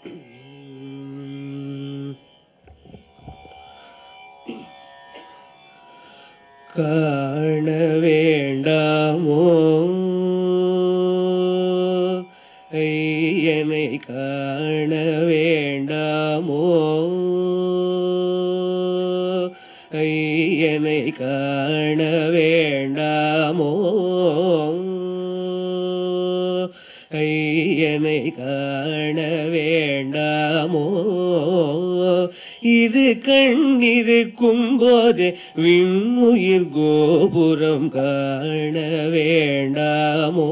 காண வேண்டாமோ ஐயனை காண வேண்டாமோ ஐயனை காண வேண்டாமோ ஐயனை காண வேண்டாமோ இரு கண்ணிருக்கும் போதே விண்ணுயிர் கோபுரம் காண வேண்டாமோ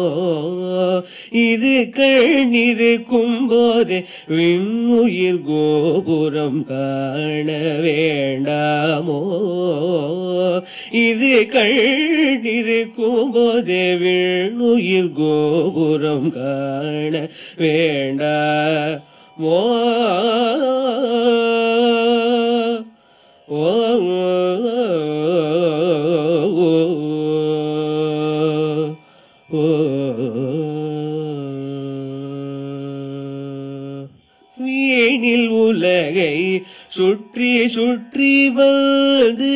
இரு கண்ணிருக்கும் போதே விண்ணுயிர் கோபுரம் காண வேண்டாமோ இரு கண்ணிருக்கும் போதே விண்ணுயிர் கோபுரம் காண வேண்டாமோ ஓ ஓ வீணில் உலகை சுற்றி சுற்றி வந்து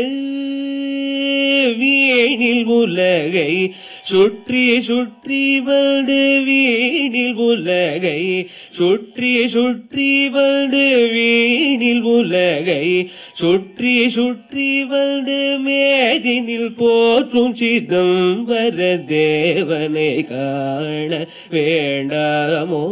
வீணில் உலகை சுற்றி சுற்றி வந்து வீணில் உலகை சுற்றி சுற்றி வந்து வீணில் உலகை சுற்றி சுற்றி வந்து மேதினில் போற்றும் சிதம்பர தேவனை காண வேண்டாமோ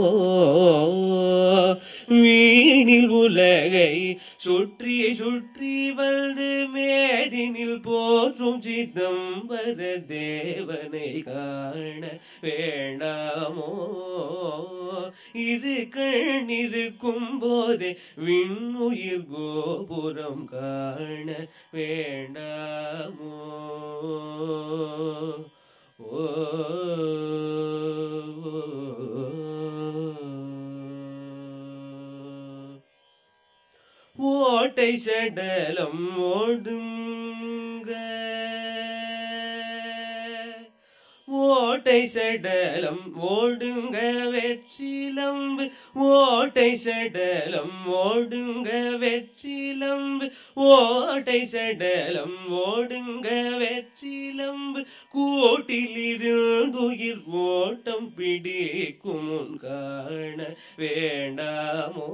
வீணில் உலகை சுற்றி சுற்றி வந்து மேதினில் போற்றும் சிதம்பர தேவனை காண வேண்டாமோ இரு கண்ணிருக்கும் போதே விண்ணுயிர் கோபுரம் காண வேண்டாமோ ஓ ஓட்டை சடலம் ஓடுங்க ஓட்டை சடலம் ஓடுங்க வெற்றிலம்பு ஓட்டை சடலம் ஓடுங்க வெற்றிலம்பு ஓட்டை சடலம் ஓடுங்க வெற்றிலம்பு கூட்டிலிருந்துயிர் ஓட்டம் பிடிக்கும் முன் காண வேண்டாமோ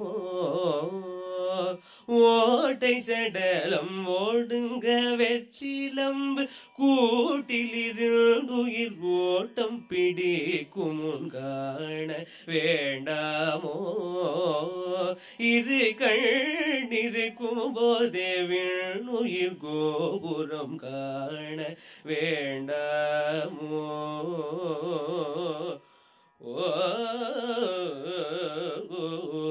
ஓட்டை சடலம் ஓடுங்க வெற்றிலம்பு கூட்டிலிருந்துயிர் ஓட்டம் பிடிக்கும் முன் காண வேண்டாமோ இரு கண்ணிருக்கும் போதே விண்ணுயிர் கோபுரம் காண வேண்டாமோ ஓ